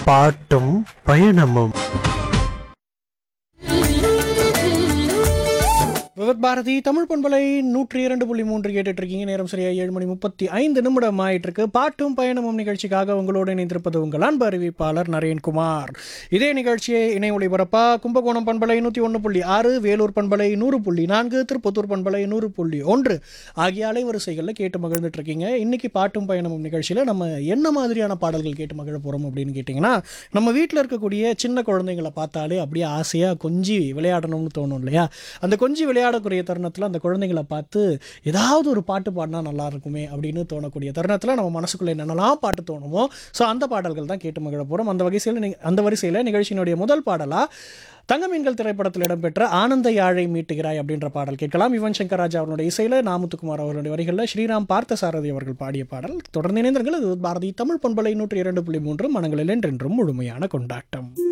பாட்டும் பயணமும் விவத் பாரதி தமிழ் பண்பலை நூற்றி இரண்டு புள்ளி மூன்று கேட்டுட்டு இருக்கீங்க நேரம் சரியா ஏழு மணி முப்பத்தி ஐந்து நிமிடம் ஆயிட்டு இருக்கு பாட்டும் பயணமும் நிகழ்ச்சிக்காக உங்களோடு இணைந்திருப்பது உங்கள் அன்பு அறிவிப்பாளர் நரேன்குமார் இதே நிகழ்ச்சியை இணை ஒளிபரப்பா கும்பகோணம் பண்பலை நூற்றி ஒன்று புள்ளி ஆறு வேலூர் பண்பலை நூறு புள்ளி நான்கு திருப்பத்தூர் பண்பலை நூறு புள்ளி ஒன்று ஆகிய அலைவரிசைகளில் கேட்டு மகிழ்ந்துட்டு இருக்கீங்க இன்னைக்கு பாட்டும் பயணமும் நிகழ்ச்சியில் நம்ம என்ன மாதிரியான பாடல்கள் கேட்டு மகிழ போகிறோம் அப்படின்னு கேட்டிங்கன்னா நம்ம வீட்டில் இருக்கக்கூடிய சின்ன குழந்தைங்களை பார்த்தாலே அப்படியே ஆசையாக கொஞ்சி விளையாடணும்னு தோணும் இல்லையா அந்த கொஞ்சி விளையாடக்கூடிய தருணத்தில் அந்த குழந்தைங்களை பார்த்து ஏதாவது ஒரு பாட்டு பாடினா நல்லா இருக்குமே அப்படின்னு தோணக்கூடிய தருணத்தில் நம்ம மனசுக்குள்ளே என்னென்னலாம் பாட்டு தோணுமோ ஸோ அந்த பாடல்கள் தான் கேட்டு மகிழ போகிறோம் அந்த வரிசையில் நீ- அந்த வரிசையில் நிகழ்ச்சியினுடைய முதல் பாடலாக தங்கமீன்கள் திரைப்படத்தில் இடம்பெற்ற ஆனந்த யாழை மீட்டுகிறாய் அப்படின்ற பாடல் கேட்கலாம் யுவன் சங்கர் ராஜா அவருடைய இசையில் நாமுத்துக்குமார் அவருடைய வரிகளில் ஸ்ரீராம் பார்த்தசாரதி அவர்கள் பாடிய பாடல் தொடர்ந்து இணைந்தர்கள் இது பாரதி தமிழ் பண்பலை நூற்றி இரண்டு புள்ளி மூன்று மனங்களில் என்றென்றும் முழுமையான கொண்டாட்டம்